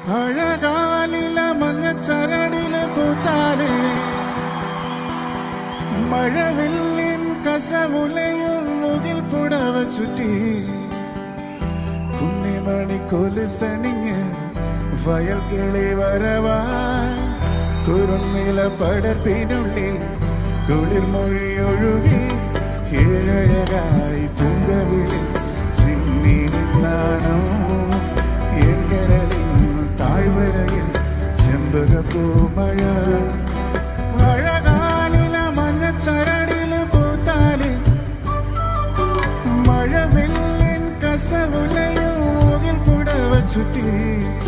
അഴകാലില മഞ്ഞച്ചരടില് പൂത്താലേ മഴവില്ലിൻ കസവുലയും മുകിൽ പുടവ ചുറ്റി കുന്നിമണി കൊലുസണിഞ്ഞ് വയൽ കിളി വരവാൻ കുറുന്നില പടർപ്പിനുള്ളിൽ കുളിർമൊഴി ഒഴുകി കീഴഴകായി പൂങ്കവിളി ചിമ്മി നിന്നാണോ എങ്കരളിൽ താഴ്വരയിൽ ചെമ്പകപ്പൂമഴ അഴകാലില മഞ്ഞച്ചരടില് പൂത്താലേ മഴവില്ലിൻ കസവുലയും മുകിൽ പുടവ ചുറ്റി